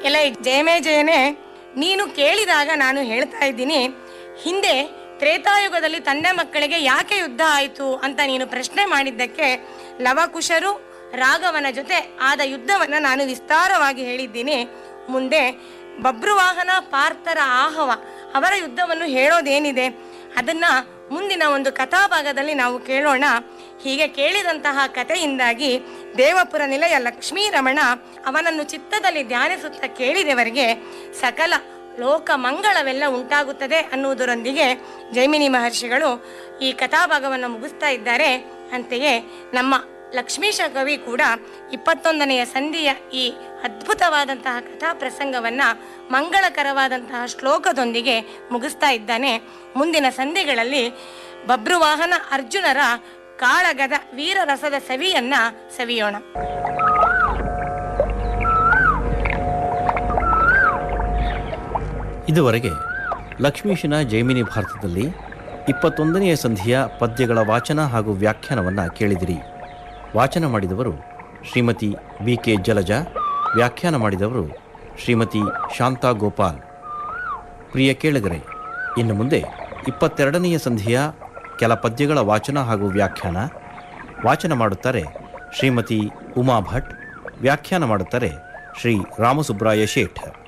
ಎಲ್ಲ ಜಯಮೇ ಜಯನೇ ನೀನು ಕೇಳಿದಾಗ ನಾನು ಹೇಳ್ತಾ ಇದ್ದೀನಿ ಹಿಂದೆ ತ್ರೇತಾಯುಗದಲ್ಲಿ ತಂದೆ ಮಕ್ಕಳಿಗೆ ಯಾಕೆ ಯುದ್ಧ ಆಯಿತು ಅಂತ ನೀನು ಪ್ರಶ್ನೆ ಮಾಡಿದ್ದಕ್ಕೆ ಲವಕುಶರು ರಾಘವನ ಜೊತೆ ಆದ ಯುದ್ಧವನ್ನ ನಾನು ವಿಸ್ತಾರವಾಗಿ ಹೇಳಿದ್ದೀನಿ ಮುಂದೆ ಬಬ್ರುವಾಹನ ಪಾರ್ಥರ ಆಹವ ಅವರ ಯುದ್ಧವನ್ನು ಹೇಳೋದೇನಿದೆ ಅದನ್ನ ಮುಂದಿನ ಒಂದು ಕಥಾಭಾಗದಲ್ಲಿ ನಾವು ಕೇಳೋಣ ಹೀಗೆ ಕೇಳಿದಂತಹ ಕಥೆಯಿಂದಾಗಿ ದೇವಪುರ ನಿಲಯ ಲಕ್ಷ್ಮೀ ರಮಣ ಅವನನ್ನು ಚಿತ್ತದಲ್ಲಿ ಧ್ಯಾನಿಸುತ್ತಾ ಕೇಳಿದವರಿಗೆ ಸಕಲ ಲೋಕ ಮಂಗಳವೆಲ್ಲ ಉಂಟಾಗುತ್ತದೆ ಅನ್ನುವುದರೊಂದಿಗೆ ಜೈಮಿನಿ ಮಹರ್ಷಿಗಳು ಈ ಕಥಾಭಾಗವನ್ನು ಮುಗಿಸ್ತಾ ಇದ್ದಾರೆ ಅಂತೆಯೇ ನಮ್ಮ ಲಕ್ಷ್ಮೀಶ ಕವಿ ಕೂಡ ಇಪ್ಪತ್ತೊಂದನೆಯ ಸಂಧಿಯ ಈ ಅದ್ಭುತವಾದಂತಹ ಕಥಾ ಪ್ರಸಂಗವನ್ನ ಮಂಗಳಕರವಾದಂತಹ ಶ್ಲೋಕದೊಂದಿಗೆ ಮುಗಿಸ್ತಾ ಇದ್ದಾನೆ ಮುಂದಿನ ಸಂಧಿಗಳಲ್ಲಿ ಬಬ್ರುವಾಹನ ಅರ್ಜುನರ ಕಾಳಗದ ವೀರರಸದ ಸವಿಯನ್ನ ಸವಿಯೋಣ ಇದುವರೆಗೆ ಲಕ್ಷ್ಮೀಶನ ಜೈಮಿನಿ ಭಾರತದಲ್ಲಿ ಇಪ್ಪತ್ತೊಂದನೆಯ ಸಂಧಿಯ ಪದ್ಯಗಳ ವಾಚನ ಹಾಗೂ ವ್ಯಾಖ್ಯಾನವನ್ನು ಕೇಳಿದಿರಿ ವಾಚನ ಮಾಡಿದವರು ಶ್ರೀಮತಿ ಬಿ ಕೆ ಜಲಜ ವ್ಯಾಖ್ಯಾನ ಮಾಡಿದವರು ಶ್ರೀಮತಿ ಶಾಂತಾ ಗೋಪಾಲ್ ಪ್ರಿಯ ಕೇಳಿಗರೆ ಇನ್ನು ಮುಂದೆ ಇಪ್ಪತ್ತೆರಡನೆಯ ಸಂಧಿಯ ಕೆಲ ಪದ್ಯಗಳ ವಾಚನ ಹಾಗೂ ವ್ಯಾಖ್ಯಾನ ವಾಚನ ಮಾಡುತ್ತಾರೆ ಶ್ರೀಮತಿ ಉಮಾ ಭಟ್ ವ್ಯಾಖ್ಯಾನ ಮಾಡುತ್ತಾರೆ ಶ್ರೀ ರಾಮಸುಬ್ರಾಯ ಶೇಠ್